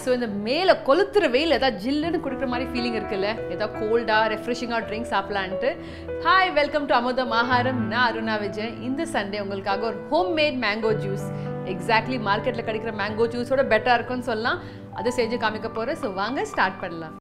so இந்த மேலே கொளுத்துற வெயில் ஏதாவது ஜில்லுன்னு கொடுக்குற மாதிரி ஃபீலிங் இருக்குல்ல ஏதாவது கோல்டாக ரெஃப்ரெஷிங்காக ட்ரிங்க் சாப்பிடலான்ட்டு hi welcome to Amudham Aagaaram நான் அருணா விஜய் இந்த சண்டே உங்களுக்காக ஒரு home made mango juice exactly மார்க்கெட்டில் கிடைக்கிற மேங்கோ ஜூஸோட பெட்டராக இருக்கும்னு சொல்லலாம் அதை செஞ்சு காமிக்க போகிறேன் ஸோ வாங்க ஸ்டார்ட் பண்ணலாம்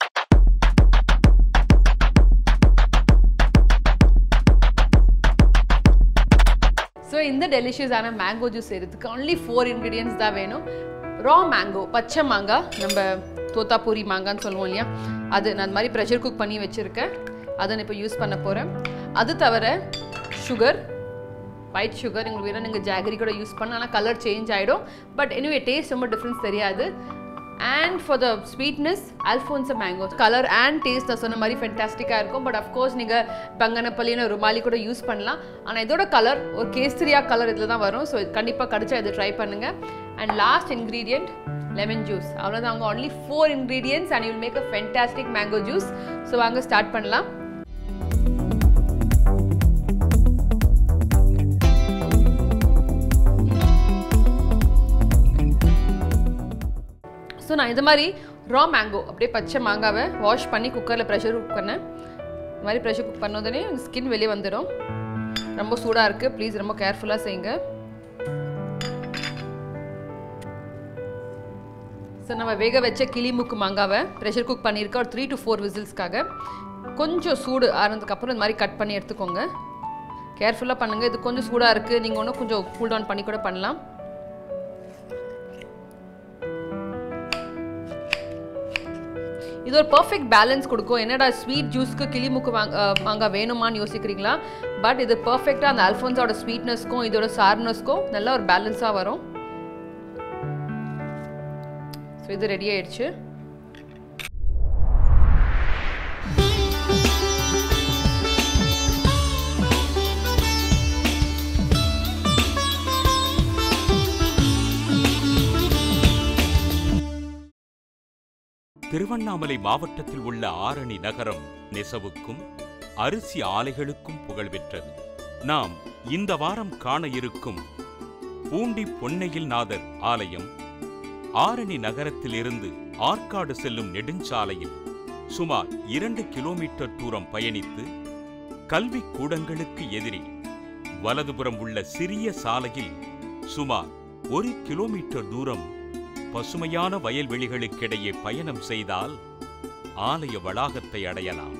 ஸோ இந்த டெலிஷியஸான மேங்கோ ஜூஸ் செய்கிறதுக்கு ஒன்லி ஃபோர் இன்க்ரீடியன்ஸ் தான் வேணும் ரா மேங்கோ பச்சை மாங்காய் நம்ம தோத்தாப்பூரி மாங்கான்னு சொல்லுவோம் இல்லையா அது நான் அந்த மாதிரி ப்ரெஷர் குக் பண்ணி வச்சுருக்கேன் அதை நான் இப்போ யூஸ் பண்ண போகிறேன் அது தவிர சுகர் ஒயிட் சுகர் உங்களுக்கு வேணால் நீங்கள் ஜாகரி கூட யூஸ் பண்ணலாம் ஆனால் கலர் சேஞ்ச் ஆகிடும் பட் எனிவே டேஸ்ட் ரொம்ப டிஃப்ரென்ஸ் தெரியாது and for the sweetness Alphonso mango colour and taste நான் சொன்ன மாதிரி ஃபென்டாஸ்டிக்காக இருக்கும் பட் அஃப்கோர்ஸ் நீங்கள் பங்கனப்பள்ளின்னு ருமாலி கூட யூஸ் பண்ணலாம் ஆனால் இதோட கலர் ஒரு கேசரியா கலர் இதில் தான் வரும் ஸோ கண்டிப்பாக கடிச்சா இதை ட்ரை பண்ணுங்கள் and last ingredient lemon juice அவ்வளோதான் அவங்க only four ingredients and you'll make a fantastic mango juice so வாங்க ஸ்டார்ட் பண்ணலாம் ஸோ நான் இது மாதிரி ரா மேங்கோ அப்படியே பச்சை மாங்காவை வாஷ் பண்ணி குக்கரில் ப்ரெஷர் குக் பண்ணேன் இந்த மாதிரி ப்ரெஷர் குக் பண்ணோடனே ஸ்கின் வெளியே வந்துடும் ரொம்ப சூடாக இருக்குது ப்ளீஸ் ரொம்ப கேர்ஃபுல்லாக செய்யுங்க ஸோ நம்ம வேக வச்ச கிளிமுக்கு மாங்காவை ப்ரெஷர் குக் பண்ணியிருக்கோம் ஒரு த்ரீ டு ஃபோர் விசில்ஸ்க்காக கொஞ்சம் சூடு ஆனதுக்கப்புறம் இந்த மாதிரி கட் பண்ணி எடுத்துக்கோங்க கேர்ஃபுல்லாக பண்ணுங்கள் இது கொஞ்சம் சூடாக இருக்குது நீங்கள் ஒன்றும் கொஞ்சம் கூல் டவுன் பண்ணி கூட பண்ணலாம் இது ஒரு பர்ஃபெக்ட் பேலன்ஸ் கொடுக்கும் என்னடா ஸ்வீட் ஜூஸ்க்கு கிளிமுக்கு வாங்க மாங்காய் வேணுமான்னு யோசிக்கிறீங்களா பட் இது பர்ஃபெக்டாக அந்த அல்ஃபோன்ஸோட ஸ்வீட்னஸ்க்கும் இதோட சார்னஸ்க்கும் நல்ல ஒரு பேலன்ஸாக வரும் ஸோ இது ரெடி ஆயிடுச்சு திருவண்ணாமலை மாவட்டத்தில் உள்ள ஆரணி நகரம் நெசவுக்கும் அரிசி ஆலைகளுக்கும் புகழ்பெற்றது நாம் இந்த வாரம் காண இருக்கும் பூண்டி பொன்னையில் நாதர் ஆலயம் ஆரணி நகரத்திலிருந்து ஆற்காடு செல்லும் நெடுஞ்சாலையில் சுமார் இரண்டு கிலோமீட்டர் தூரம் பயணித்து கல்விக் கூடங்களுக்கு எதிரே வலதுபுறம் உள்ள சிறிய சாலையில் சுமார் ஒரு கிலோமீட்டர் தூரம் பசுமையான வயல்வெளிகளுக்கிடையே பயணம் செய்தால் ஆலய வளாகத்தை அடையலாம்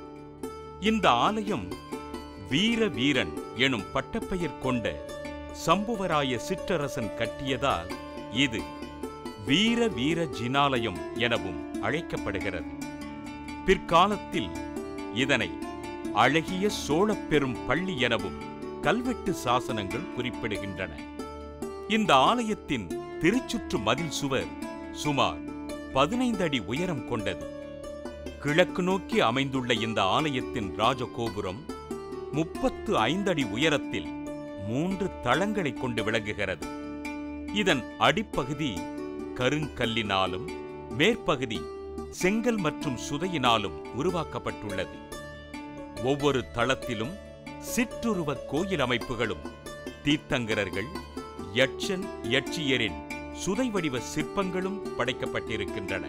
இந்த ஆலயம் வீர வீரன் எனும் பட்டப்பெயர் கொண்ட சம்புவராய சிற்றரசன் கட்டியதால் இது வீர வீர ஜினாலயம் எனவும் அழைக்கப்படுகிறது பிற்காலத்தில் இதனை அழகிய சோழப் பெரும் பள்ளி எனவும் கல்வெட்டு சாசனங்கள் குறிப்பிடுகின்றன இந்த ஆலயத்தின் திருச்சுற்று மதில் சுவர் சுமார் பதினைந்து அடி உயரம் கொண்டது கிழக்கு நோக்கி அமைந்துள்ள இந்த ஆலயத்தின் ராஜகோபுரம் முப்பத்து ஐந்தடி உயரத்தில் மூன்று தளங்களை கொண்டு விளங்குகிறது இதன் அடிப்பகுதி கருங்கல்லினாலும் மேற்பகுதி செங்கல் மற்றும் சுதையினாலும் உருவாக்கப்பட்டுள்ளது ஒவ்வொரு தளத்திலும் சிற்றுருவ கோயில் அமைப்புகளும் தீர்த்தங்கரர்கள் யட்சன் யட்சியரின் சுதை வடிவ சிற்பங்களும் படைக்கப்பட்டிருக்கின்றன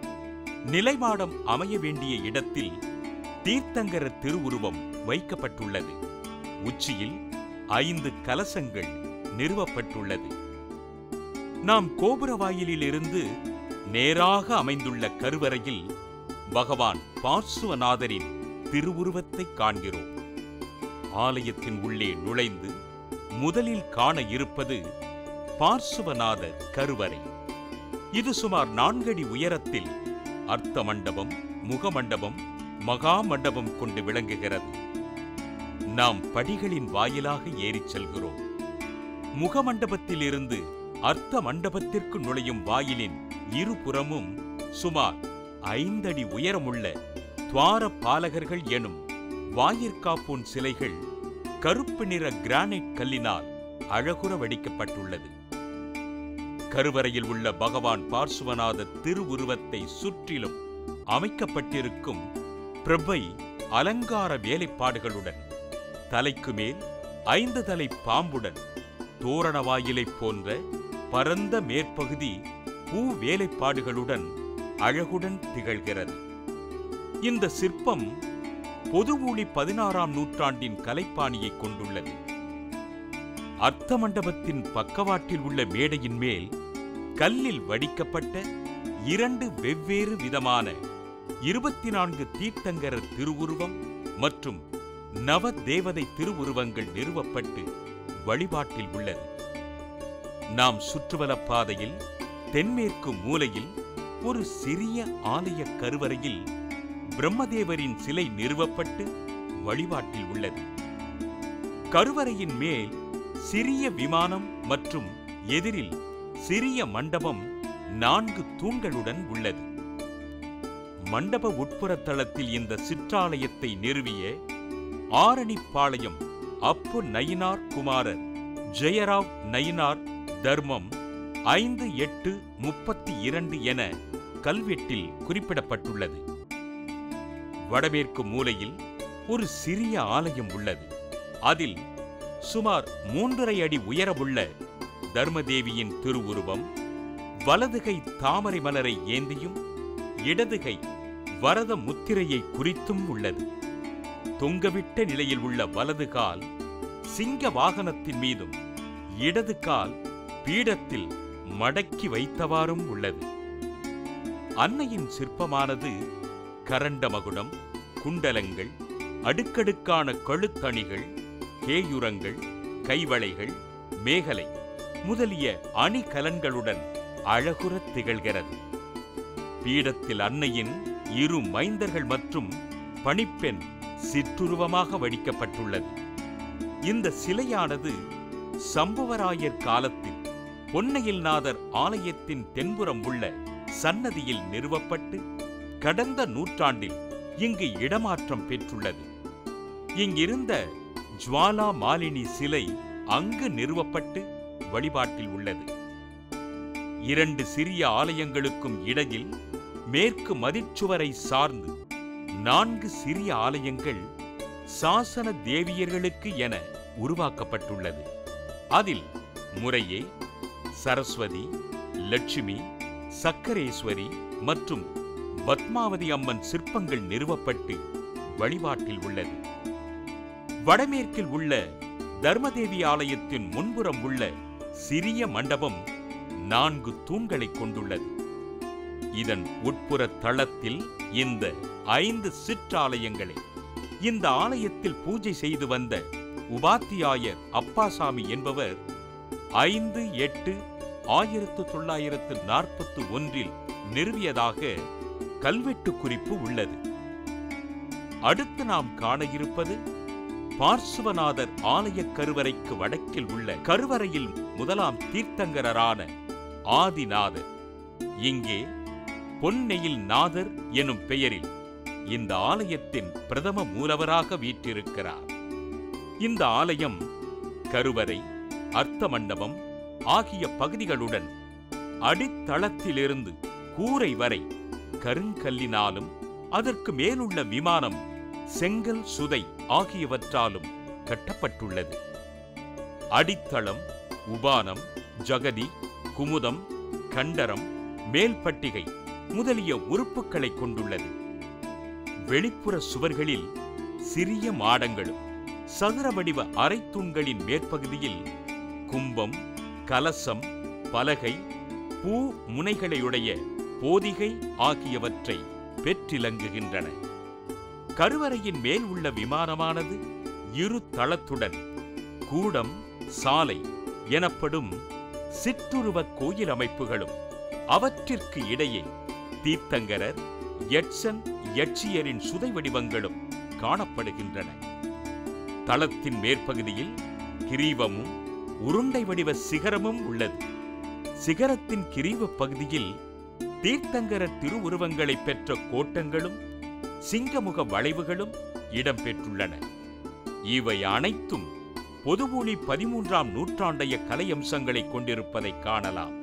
நிலைமாடம் அமைய வேண்டிய இடத்தில் தீர்த்தங்கர திருவுருவம் வைக்கப்பட்டுள்ளது உச்சியில் ஐந்து கலசங்கள் நிறுவப்பட்டுள்ளது நாம் கோபுர வாயிலிலிருந்து நேராக அமைந்துள்ள கருவறையில் பகவான் பார்சுவநாதரின் திருவுருவத்தை காண்கிறோம் ஆலயத்தின் உள்ளே நுழைந்து முதலில் காண இருப்பது பார்சுவநாதர் கருவறை இது சுமார் நான்கடி உயரத்தில் அர்த்த மண்டபம் முகமண்டபம் மகா மண்டபம் கொண்டு விளங்குகிறது நாம் படிகளின் வாயிலாக ஏறிச் செல்கிறோம் முகமண்டபத்திலிருந்து அர்த்த மண்டபத்திற்கு நுழையும் வாயிலின் இருபுறமும் சுமார் ஐந்தடி உயரமுள்ள துவார பாலகர்கள் எனும் வாயிற்காப்போன் சிலைகள் கருப்பு நிற கிரானைட் கல்லினால் அழகுற வடிக்கப்பட்டுள்ளது கருவறையில் உள்ள பகவான் பார்சுவநாத திருவுருவத்தை சுற்றிலும் அமைக்கப்பட்டிருக்கும் பிரபை அலங்கார வேலைப்பாடுகளுடன் தலைக்கு மேல் ஐந்து தலை பாம்புடன் தோரண வாயிலைப் போன்ற பரந்த மேற்பகுதி பூ வேலைப்பாடுகளுடன் அழகுடன் திகழ்கிறது இந்த சிற்பம் பொதுவூழி பதினாறாம் நூற்றாண்டின் கலைப்பாணியை கொண்டுள்ளது அர்த்த மண்டபத்தின் பக்கவாட்டில் உள்ள மேடையின் மேல் கல்லில் வடிக்கப்பட்ட இரண்டு வெவ்வேறு விதமான இருபத்தி நான்கு தீர்த்தங்கரர் திருவுருவம் மற்றும் நவ தேவதை திருவுருவங்கள் நிறுவப்பட்டு வழிபாட்டில் உள்ளது நாம் சுற்றுவலப் பாதையில் தென்மேற்கு மூலையில் ஒரு சிறிய ஆலய கருவறையில் பிரம்மதேவரின் சிலை நிறுவப்பட்டு வழிபாட்டில் உள்ளது கருவறையின் மேல் சிறிய விமானம் மற்றும் எதிரில் சிறிய மண்டபம் நான்கு தூண்களுடன் உள்ளது மண்டப உட்புற தளத்தில் இந்த சிற்றாலயத்தை நிறுவிய ஆரணிப்பாளையம் அப்பு நயினார் குமாரர் ஜெயராவ் நயினார் தர்மம் ஐந்து எட்டு முப்பத்தி இரண்டு என கல்வெட்டில் குறிப்பிடப்பட்டுள்ளது வடமேற்கு மூலையில் ஒரு சிறிய ஆலயம் உள்ளது அதில் சுமார் மூன்றரை அடி உயரமுள்ள தர்மதேவியின் திருவுருவம் வலதுகை தாமரை மலரை ஏந்தியும் இடதுகை வரத முத்திரையை குறித்தும் உள்ளது தொங்கவிட்ட நிலையில் உள்ள வலது கால் சிங்க வாகனத்தின் மீதும் இடது கால் பீடத்தில் மடக்கி வைத்தவாறும் உள்ளது அன்னையின் சிற்பமானது கரண்ட மகுடம் குண்டலங்கள் அடுக்கடுக்கான கழுத்தணிகள் கேயுரங்கள் கைவளைகள் மேகலை முதலிய அணிகலன்களுடன் அழகுறத் திகழ்கிறது பீடத்தில் அன்னையின் இரு மைந்தர்கள் மற்றும் பணிப்பெண் சிற்றுருவமாக வடிக்கப்பட்டுள்ளது இந்த சிலையானது சம்புவராயர் காலத்தில் பொன்னையில்நாதர் ஆலயத்தின் தென்புறம் உள்ள சன்னதியில் நிறுவப்பட்டு கடந்த நூற்றாண்டில் இங்கு இடமாற்றம் பெற்றுள்ளது இங்கிருந்த ஜுவாலா மாலினி சிலை அங்கு நிறுவப்பட்டு வழிபாட்டில் உள்ளது இரண்டு சிறிய ஆலயங்களுக்கும் இடையில் மேற்கு மதிச்சுவரை சார்ந்து நான்கு சிறிய ஆலயங்கள் சாசன தேவியர்களுக்கு என உருவாக்கப்பட்டுள்ளது அதில் முறையே சரஸ்வதி லட்சுமி சக்கரேஸ்வரி மற்றும் பத்மாவதி அம்மன் சிற்பங்கள் நிறுவப்பட்டு வழிபாட்டில் உள்ளது வடமேற்கில் உள்ள தர்மதேவி ஆலயத்தின் முன்புறம் உள்ள சிறிய மண்டபம் நான்கு தூண்களை கொண்டுள்ளது இதன் உட்புற தளத்தில் இந்த ஐந்து சிற்றாலயங்களை இந்த ஆலயத்தில் பூஜை செய்து வந்த உபாத்தியாயர் அப்பாசாமி என்பவர் ஐந்து எட்டு ஆயிரத்து தொள்ளாயிரத்து நாற்பத்து ஒன்றில் நிறுவியதாக கல்வெட்டு குறிப்பு உள்ளது அடுத்து நாம் காண இருப்பது பார்சுவநாதர் ஆலய கருவறைக்கு வடக்கில் உள்ள கருவறையில் முதலாம் தீர்த்தங்கரரான ஆதிநாதர் இங்கே பொன்னெயில் நாதர் எனும் பெயரில் இந்த ஆலயத்தின் பிரதம மூலவராக வீற்றிருக்கிறார் இந்த ஆலயம் கருவறை அர்த்த மண்டபம் ஆகிய பகுதிகளுடன் அடித்தளத்திலிருந்து கூரை வரை கருங்கல்லினாலும் அதற்கு மேலுள்ள விமானம் செங்கல் சுதை ஆகியவற்றாலும் கட்டப்பட்டுள்ளது அடித்தளம் உபானம் ஜகதி குமுதம் கண்டரம் மேல்பட்டிகை முதலிய உறுப்புகளை கொண்டுள்ளது வெளிப்புற சுவர்களில் சிறிய மாடங்களும் சதுர வடிவ அரைத்தூண்களின் மேற்பகுதியில் கும்பம் கலசம் பலகை பூ முனைகளையுடைய போதிகை ஆகியவற்றை பெற்றிலங்குகின்றன கருவறையின் மேல் உள்ள விமானமானது இரு தளத்துடன் கூடம் சாலை எனப்படும் சிற்றுருவ கோயில் அமைப்புகளும் அவற்றிற்கு இடையே தீர்த்தங்கரர் யட்சன் யட்சியரின் சுதை வடிவங்களும் காணப்படுகின்றன தளத்தின் மேற்பகுதியில் கிரீவமும் உருண்டை வடிவ சிகரமும் உள்ளது சிகரத்தின் கிரீவ பகுதியில் தீர்த்தங்கர திருவுருவங்களை பெற்ற கோட்டங்களும் சிங்கமுக வளைவுகளும் இடம்பெற்றுள்ளன இவை அனைத்தும் பொதுமொழி பதிமூன்றாம் நூற்றாண்டைய கலையம்சங்களை கொண்டிருப்பதை காணலாம்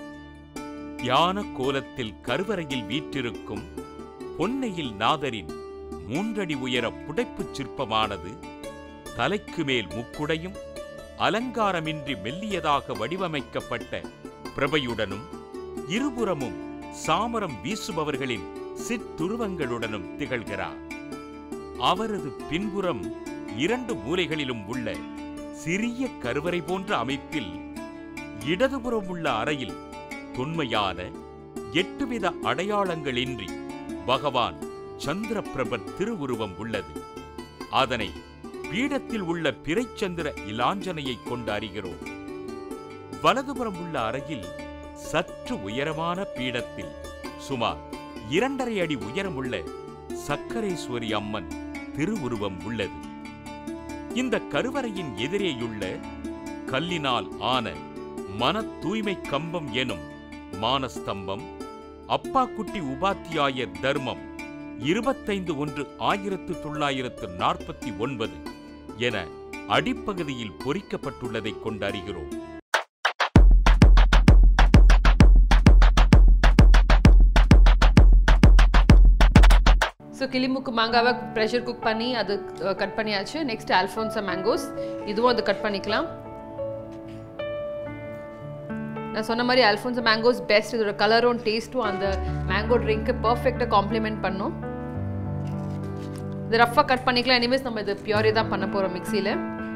யான கோலத்தில் கருவறையில் வீற்றிருக்கும் பொன்னையில் நாதரின் மூன்றடி உயர புடைப்புச் சிற்பமானது தலைக்கு மேல் முக்குடையும் அலங்காரமின்றி மெல்லியதாக வடிவமைக்கப்பட்ட பிரபையுடனும் இருபுறமும் சாமரம் வீசுபவர்களின் சிற்றுருவங்களுடனும் திகழ்கிறார் அவரது பின்புறம் இரண்டு மூலைகளிலும் உள்ள சிறிய கருவறை போன்ற அமைப்பில் இடதுபுறம் உள்ள அறையில் தொன்மையான எட்டுவித அடையாளங்களின்றி பகவான் சந்திரபிரபர் திருவுருவம் உள்ளது அதனை பீடத்தில் உள்ள பிறைச்சந்திர இலாஞ்சனையை கொண்டு அறிகிறோம் வலதுபுறம் உள்ள அறையில் சற்று உயரமான பீடத்தில் சுமார் இரண்டரை அடி உயரமுள்ள சக்கரேஸ்வரி அம்மன் திருவுருவம் உள்ளது இந்த கருவறையின் எதிரேயுள்ள கல்லினால் ஆன மன தூய்மை கம்பம் எனும் மானஸ்தம்பம் அப்பாக்குட்டி உபாத்தியாயர் தர்மம் இருபத்தைந்து ஒன்று ஆயிரத்து தொள்ளாயிரத்து நாற்பத்தி ஒன்பது என அடிப்பகுதியில் பொறிக்கப்பட்டுள்ளதைக் கொண்டு அறிகிறோம் ஸோ கிளிமுக்கு மாங்காவை ப்ரெஷர் குக் பண்ணி அது கட் பண்ணியாச்சு நெக்ஸ்ட் அல்ஃபோன்சா மேங்கோஸ் இதுவும் அது கட் பண்ணிக்கலாம் நான் சொன்ன மாதிரி அல்ஃபோன்சா மேங்கோஸ் பெஸ்ட் இதோட கலரும் டேஸ்ட்டும் அந்த மேங்கோ ட்ரிங்க்கு பர்ஃபெக்டாக காம்ப்ளிமெண்ட் பண்ணும் இது ரஃபாக கட் பண்ணிக்கலாம் எனிவேஸ் நம்ம இது பியூரே தான் பண்ண போகிறோம் மிக்சியில்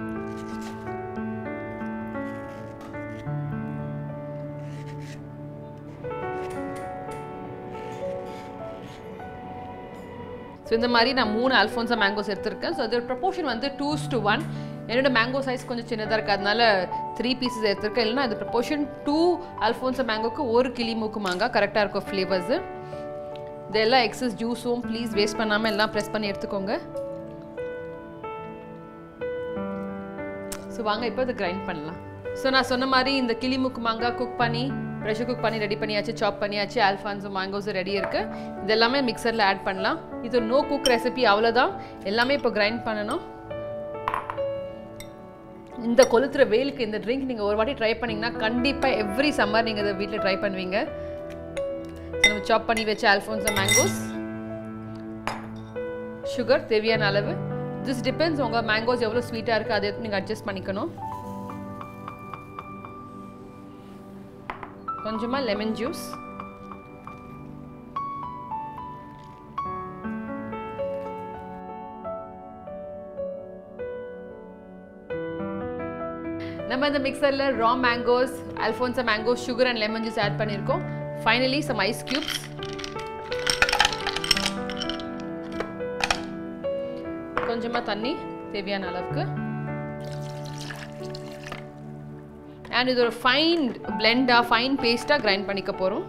ஸோ இந்த மாதிரி நான் மூணு அல்ஃபோன்ஸா மேங்கோஸ் எடுத்திருக்கேன் ஸோ அதோட ப்ரொபோர்ஷன் வந்து டூஸ் டு ஒன் என்னோட மேங்கோ சைஸ் கொஞ்சம் சின்னதாக இருக்குது அதனால த்ரீ பீசஸ் எடுத்திருக்கேன் இல்லைனா அது ப்ரொபோர்ஷன் டூ அல்ஃபோன்ஸா மேங்கோக்கு ஒரு கிளி மூக்கு மாங்காய் கரெக்டாக இருக்கும் ஃப்ளேவர்ஸு இது எல்லா எக்ஸஸ் ஜூஸும் ப்ளீஸ் வேஸ்ட் பண்ணாமல் எல்லாம் ப்ரெஸ் பண்ணி எடுத்துக்கோங்க ஸோ வாங்க இப்போ இதை கிரைண்ட் பண்ணலாம் ஸோ நான் சொன்ன மாதிரி இந்த கிளிமுக்கு மாங்காய் குக் பண்ணி ப்ரெஷர் குக் பண்ணி ரெடி பண்ணியாச்சு சாப் பண்ணியாச்சு ஆல்ஃபான்ஸும் மேங்கோஸும் ரெடி இருக்கு இது எல்லாமே மிக்சரில் ஆட் பண்ணலாம் இது நோ குக் ரெசிபி அவ்வளோதான் எல்லாமே இப்போ கிரைண்ட் பண்ணணும் இந்த கொளுத்துற வெயிலுக்கு இந்த ட்ரிங்க் நீங்கள் ஒரு வாட்டி ட்ரை பண்ணீங்கன்னா கண்டிப்பாக எவ்ரி சம்மர் நீங்கள் இதை வீட்டில் ட்ரை பண்ணுவீங்க So, நம்ம சாப் பண்ணி வச்ச அல்ஃபோன்ஸோ மேங்கோஸ் சுகர் தேவையான அளவு திஸ் டிபெண்ட்ஸ் உங்கள் மேங்கோஸ் எவ்வளோ ஸ்வீட்டாக இருக்குது அதை நீங்கள் அட்ஜஸ்ட் பண்ணிக்கணும் கொஞ்சமாக லெமன் ஜூஸ் நம்ம இந்த மிக்சரில் raw mangoes Alphonso mango sugar and lemon juice add பண்ணியிருக்கோம் ஃபைனலி சம் ஐஸ் கியூப்ஸ் கொஞ்சமாக தண்ணி தேவையான அளவுக்கு அண்ட் இது ஒரு ஃபைன் பிளெண்டாக ஃபைன் பேஸ்ட்டாக கிரைண்ட் பண்ணிக்க போகிறோம்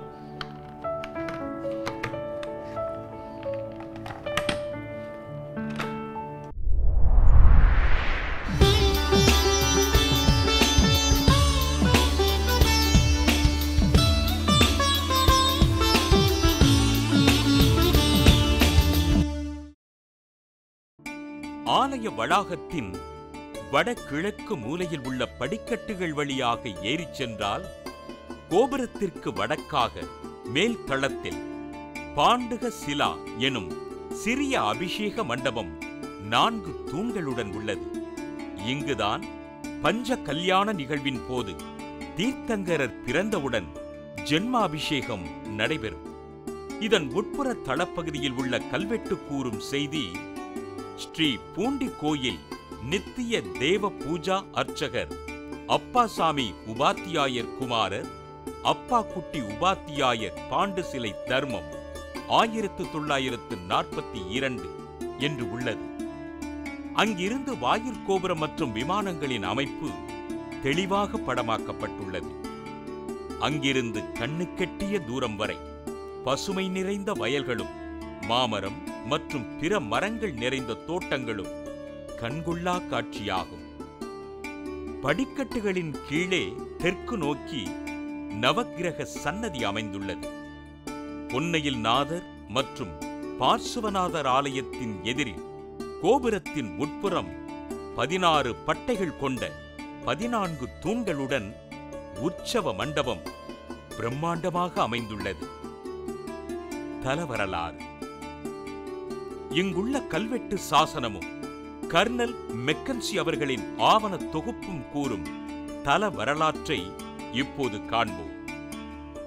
ஆலய வளாகத்தின் வடகிழக்கு மூலையில் உள்ள படிக்கட்டுகள் வழியாக ஏறிச் சென்றால் கோபுரத்திற்கு வடக்காக மேல் தளத்தில் பாண்டுக சிலா எனும் சிறிய அபிஷேக மண்டபம் நான்கு தூண்களுடன் உள்ளது இங்குதான் பஞ்ச கல்யாண நிகழ்வின் போது தீர்த்தங்கரர் பிறந்தவுடன் ஜென்மாபிஷேகம் நடைபெறும் இதன் உட்புற தளப்பகுதியில் உள்ள கல்வெட்டு கூறும் செய்தி ஸ்ரீ பூண்டி கோயில் நித்திய தேவ பூஜா அர்ச்சகர் அப்பாசாமி உபாத்தியாயர் குமாரர் அப்பா குட்டி உபாத்தியாயர் பாண்டு சிலை தர்மம் ஆயிரத்து தொள்ளாயிரத்து நாற்பத்தி இரண்டு என்று உள்ளது அங்கிருந்து வாயிற் கோபுரம் மற்றும் விமானங்களின் அமைப்பு தெளிவாக படமாக்கப்பட்டுள்ளது அங்கிருந்து கண்ணுக்கெட்டிய தூரம் வரை பசுமை நிறைந்த வயல்களும் மாமரம் மற்றும் பிற மரங்கள் நிறைந்த தோட்டங்களும் கண்கொள்ளா காட்சியாகும் படிக்கட்டுகளின் கீழே தெற்கு நோக்கி நவக்கிரக சன்னதி அமைந்துள்ளது பொன்னையில் நாதர் மற்றும் பார்சுவநாதர் ஆலயத்தின் எதிரில் கோபுரத்தின் உட்புறம் பதினாறு பட்டைகள் கொண்ட பதினான்கு தூண்களுடன் உற்சவ மண்டபம் பிரம்மாண்டமாக அமைந்துள்ளது தலவரலாறு இங்குள்ள கல்வெட்டு சாசனமும் கர்னல் மெக்கன்சி அவர்களின் ஆவண தொகுப்பும் கூறும் தல வரலாற்றை இப்போது காண்போம்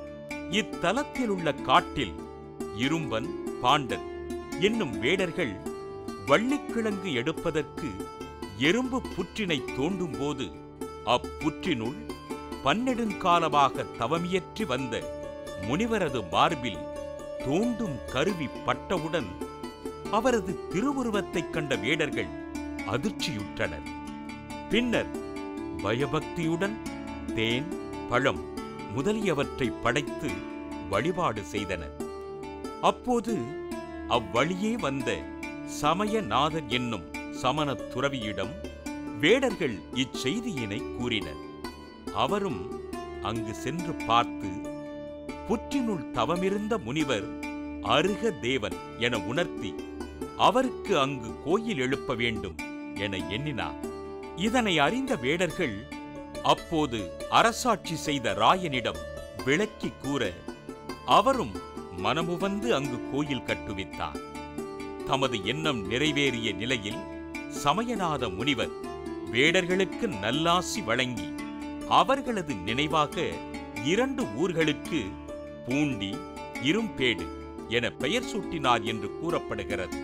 இத்தலத்தில் உள்ள காட்டில் இரும்பன் பாண்டன் என்னும் வேடர்கள் வள்ளிக்கிழங்கு எடுப்பதற்கு எறும்பு புற்றினை தோண்டும்போது அப்புற்றினுள் பன்னெடுங்காலமாக தவமியற்றி வந்த முனிவரது மார்பில் தோண்டும் கருவி பட்டவுடன் அவரது திருவுருவத்தைக் கண்ட வேடர்கள் அதிர்ச்சியுற்றனர் பின்னர் பயபக்தியுடன் தேன் பழம் முதலியவற்றை படைத்து வழிபாடு செய்தனர் அப்போது அவ்வழியே வந்த சமயநாதர் என்னும் சமணத் துறவியிடம் வேடர்கள் இச்செய்தியினை கூறினர் அவரும் அங்கு சென்று பார்த்து புற்றினுள் தவமிருந்த முனிவர் அருக தேவன் என உணர்த்தி அவருக்கு அங்கு கோயில் எழுப்ப வேண்டும் என எண்ணினார் இதனை அறிந்த வேடர்கள் அப்போது அரசாட்சி செய்த ராயனிடம் விளக்கி கூற அவரும் மனமுவந்து அங்கு கோயில் கட்டுவித்தார் தமது எண்ணம் நிறைவேறிய நிலையில் சமயநாத முனிவர் வேடர்களுக்கு நல்லாசி வழங்கி அவர்களது நினைவாக இரண்டு ஊர்களுக்கு பூண்டி இரும்பேடு என பெயர் சூட்டினார் என்று கூறப்படுகிறது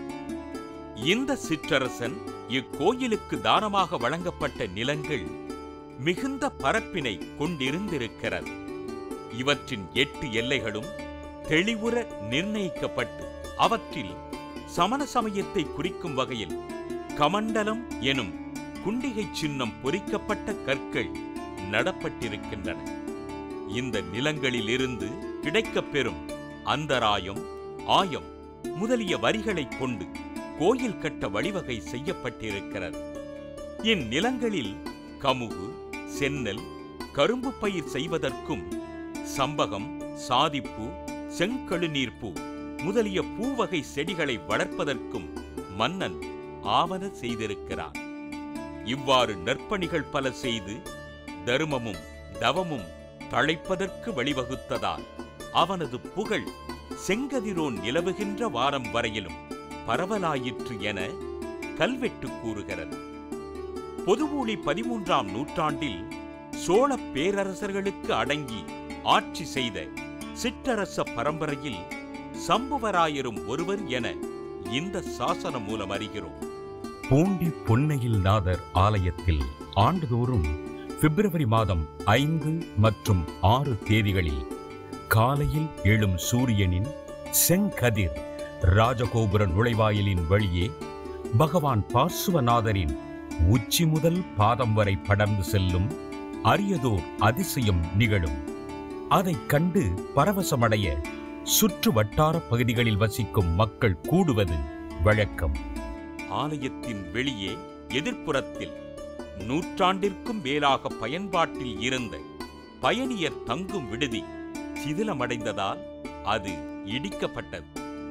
இந்த சிற்றரசன் இக்கோயிலுக்கு தானமாக வழங்கப்பட்ட நிலங்கள் மிகுந்த பரப்பினை கொண்டிருந்திருக்கிறது இவற்றின் எட்டு எல்லைகளும் தெளிவுற நிர்ணயிக்கப்பட்டு அவற்றில் சமண சமயத்தை குறிக்கும் வகையில் கமண்டலம் எனும் குண்டிகை சின்னம் பொறிக்கப்பட்ட கற்கள் நடப்பட்டிருக்கின்றன இந்த நிலங்களிலிருந்து கிடைக்கப்பெறும் அந்தராயம் ஆயம் முதலிய வரிகளைக் கொண்டு கோயில் கட்ட வழிவகை செய்யப்பட்டிருக்கிறது இந்நிலங்களில் கமுகு சென்னல் கரும்பு பயிர் செய்வதற்கும் சம்பகம் சாதிப்பூ செங்கழுநீர்ப்பூ முதலிய பூவகை செடிகளை வளர்ப்பதற்கும் மன்னன் ஆவன செய்திருக்கிறான் இவ்வாறு நற்பணிகள் பல செய்து தருமமும் தவமும் தழைப்பதற்கு வழிவகுத்ததால் அவனது புகழ் செங்கதிரோன் நிலவுகின்ற வாரம் வரையிலும் பரவலாயிற்று என கல்வெட்டு கூறுகிறது பொதுவூழி பதிமூன்றாம் நூற்றாண்டில் சோழ பேரரசர்களுக்கு அடங்கி ஆட்சி செய்த சிற்றரச பரம்பரையில் சம்புவராயரும் ஒருவர் என இந்த சாசனம் மூலம் அறிகிறோம் பூண்டி பொன்னையில் நாதர் ஆலயத்தில் ஆண்டுதோறும் பிப்ரவரி மாதம் ஐந்து மற்றும் ஆறு தேதிகளில் காலையில் எழும் சூரியனின் செங்கதிர் ராஜகோபுர நுழைவாயிலின் வழியே பகவான் பார்சுவநாதரின் உச்சி முதல் பாதம் வரை படர்ந்து செல்லும் அரியதோர் அதிசயம் நிகழும் அதைக் கண்டு பரவசமடைய சுற்று வட்டார பகுதிகளில் வசிக்கும் மக்கள் கூடுவது வழக்கம் ஆலயத்தின் வெளியே எதிர்ப்புறத்தில் நூற்றாண்டிற்கும் மேலாக பயன்பாட்டில் இருந்த பயணியர் தங்கும் விடுதி சிதிலமடைந்ததால் அது இடிக்கப்பட்டது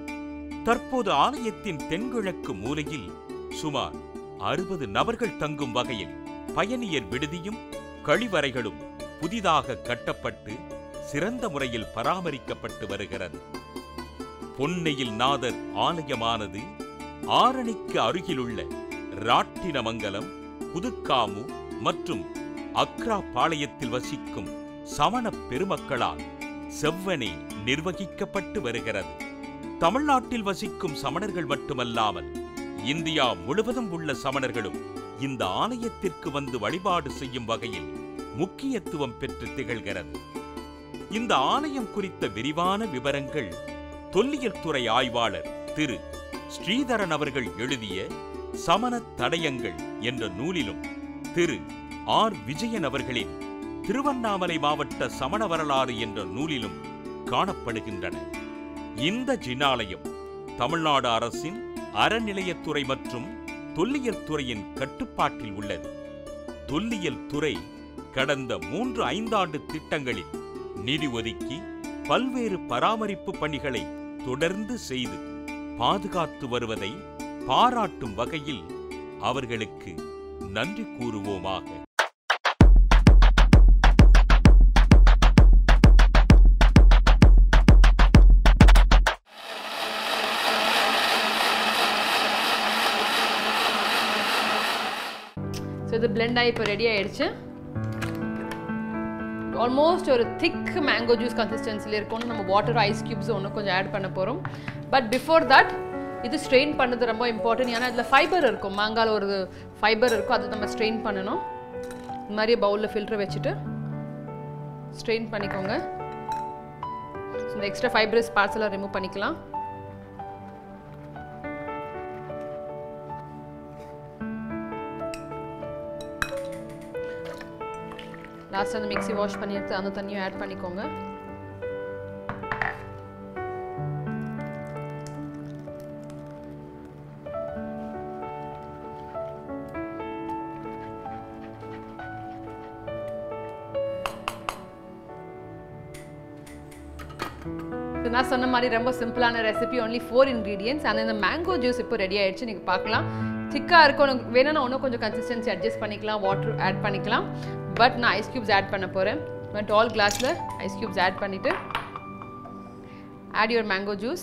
தற்போது ஆலயத்தின் தென்கிழக்கு மூலையில் சுமார் அறுபது நபர்கள் தங்கும் வகையில் பயணியர் விடுதியும் கழிவறைகளும் புதிதாக கட்டப்பட்டு சிறந்த முறையில் பராமரிக்கப்பட்டு வருகிறது பொன்னையில் நாதர் ஆலயமானது ஆரணிக்கு அருகிலுள்ள ராட்டினமங்கலம் புதுக்காமு மற்றும் அக்ரா பாளையத்தில் வசிக்கும் சமண பெருமக்களால் செவ்வனே நிர்வகிக்கப்பட்டு வருகிறது தமிழ்நாட்டில் வசிக்கும் சமணர்கள் மட்டுமல்லாமல் இந்தியா முழுவதும் உள்ள சமணர்களும் இந்த ஆலயத்திற்கு வந்து வழிபாடு செய்யும் வகையில் முக்கியத்துவம் பெற்று திகழ்கிறது இந்த ஆலயம் குறித்த விரிவான விவரங்கள் தொல்லியல் துறை ஆய்வாளர் திரு ஸ்ரீதரன் அவர்கள் எழுதிய சமண தடயங்கள் என்ற நூலிலும் திரு ஆர் விஜயன் அவர்களின் திருவண்ணாமலை மாவட்ட சமண வரலாறு என்ற நூலிலும் காணப்படுகின்றன இந்த ஜினாலயம் தமிழ்நாடு அரசின் அறநிலையத்துறை மற்றும் தொல்லியல் துறையின் கட்டுப்பாட்டில் உள்ளது தொல்லியல் துறை கடந்த மூன்று ஐந்தாண்டு திட்டங்களில் நிதி ஒதுக்கி பல்வேறு பராமரிப்பு பணிகளை தொடர்ந்து செய்து பாதுகாத்து வருவதை பாராட்டும் வகையில் அவர்களுக்கு நன்றி கூறுவோமாக ஸோ இது பிளெண்ட் ஆகி இப்போ ரெடி ஆயிடுச்சு ஆல்மோஸ்ட் ஒரு திக் மேங்கோ ஜூஸ் கன்சிஸ்டன்சியில் இருக்கணும் நம்ம வாட்டர் ஐஸ் க்யூப்ஸ் ஒன்று கொஞ்சம் ஆட் பண்ண போகிறோம் பட் பிஃபோர் தட் இது ஸ்ட்ரெயின் பண்ணது ரொம்ப இம்பார்ட்டன்ட் ஏன்னா இதில் ஃபைபர் இருக்கும் மாங்காயில் ஒரு ஃபைபர் இருக்கும் அதை நம்ம ஸ்ட்ரெயின் பண்ணணும் இந்த மாதிரி பவுலில் ஃபில்டர் வச்சுட்டு ஸ்ட்ரெயின் பண்ணிக்கோங்க ஸோ இந்த எக்ஸ்ட்ரா ஃபைப்ரஸ் பார்ட்ஸ் எல்லாம் ரிமூவ் பண்ணிக்கலாம் லாஸ்ட் அந்த மிக்ஸி வாஷ் பண்ணி எடுத்து அந்த தண்ணியும் ஆட் பண்ணிக்கோங்க So, நான் சொன்ன மாதிரி ரொம்ப சிம்பிளான ரெசிபி ஒன்லி ஃபோர் இன்க்ரீடியன்ஸ் அந்த இந்த மேங்கோ ஜூஸ் இப்போ ரெடி ஆயிடுச்சு நீங்கள் பார்க்கலாம் திக்காக இருக்கும் உனக்கு வேணும்னா இன்னும் கொஞ்சம் கன்சிஸ்டன்சி அட்ஜஸ்ட் பண்ணிக்கலாம் வாட்டர் ஆட் பண்ணிக்கலாம் பட் நான் ஐஸ் க்யூப்ஸ் ஆட் பண்ண போகிறேன் பட் ஆல் கிளாஸில் ஐஸ் க்யூப்ஸ் ஆட் பண்ணிவிட்டு add your mango juice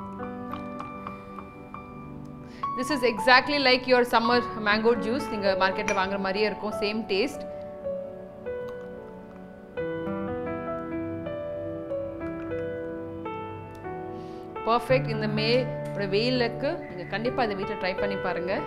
this is exactly like your summer mango juice நீங்கள் மார்க்கெட்டில் வாங்குற மாதிரியே இருக்கும் சேம் டேஸ்ட் பர்ஃபெக்ட் இந்த மே ஒரு வெயிலுக்கு நீங்கள் கண்டிப்பாக இதை வீட்டில் ட்ரை பண்ணி பாருங்கள்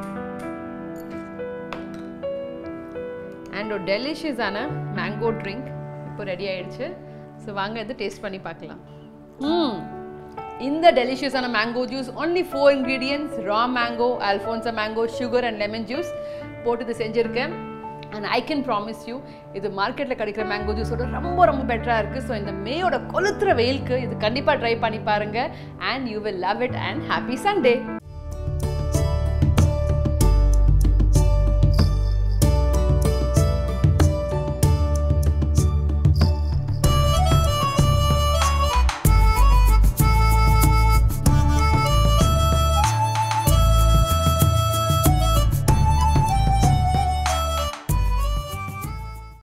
அண்ட் ஒரு டெலிஷியஸான மேங்கோ ட்ரிங்க் இப்போ ரெடி ஆயிடுச்சு ஸோ வாங்க இது டேஸ்ட் பண்ணி பார்க்கலாம் ம் இந்த டெலிஷியஸான mango juice only four ingredients raw mango Alphonso mango sugar and lemon juice போட்டு இது செஞ்சுருக்கேன் and I can promise you இது மார்க்கெட்டில் கிடைக்கிற மேங்கோ ஜூஸோட ரொம்ப ரொம்ப பெட்டராக இருக்குது ஸோ இந்த மேயோட கொளுத்துற வெயிலுக்கு இது கண்டிப்பாக ட்ரை பண்ணி பாருங்கள் and you will love it and happy Sunday